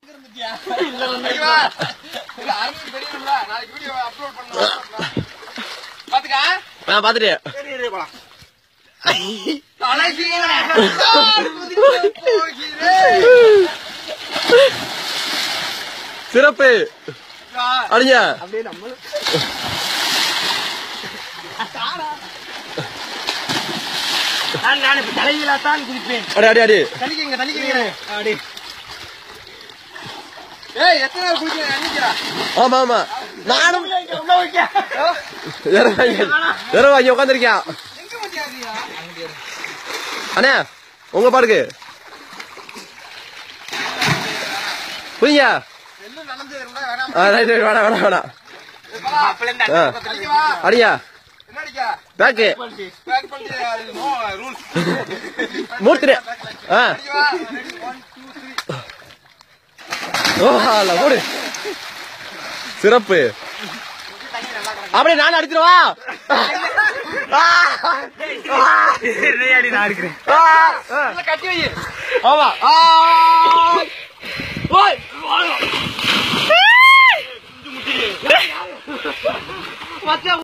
ஓகேவா? இல்ல, அரவிந்த் தெரியணும்ல? நாளைக்கு வீடியோ அப்லோட் பண்ணலாம் பாத்துக்கா நான் பாத்துட்டு சிறப்பு அடிங்க நான் இப்ப தலைகீழா தான் குதிப்பேன் அடி அடி அடி தள்ளிக்கிங்க தள்ளிக்கிங்க அடி ஏய் எத்தனை நாள் குடிக்கிறேன் எண்ணிக்கிறா ஆமா ஆமா நானும் உள்ள வைக்க வெறும் வாங்கி உட்காந்துருக்கேன் எங்க மத்தியாதியா அண்ணே உங்க பாடுக்கு புரியுங்க எல்லாம் நடந்தது இருந்தா வேணாம் ஆ ரைட் ரைட் வேணாம் வேணாம் வேணாம் ஆ அடிக்கவா அடிங்க என்ன அடிக்கா பேக்கு பேக் பண்ணிட்டு அது நோ ரூல்ஸ் மூர்த்திரு ஆ அடிக்கவா ரெடி 1 2 3 ஓ அல்ல போடு சிறப்பு அப்படியே நான் அடிச்சிருவா அடி நான் இருக்கிறேன் கட்டி வை ஆமா ஓய் மச்சான்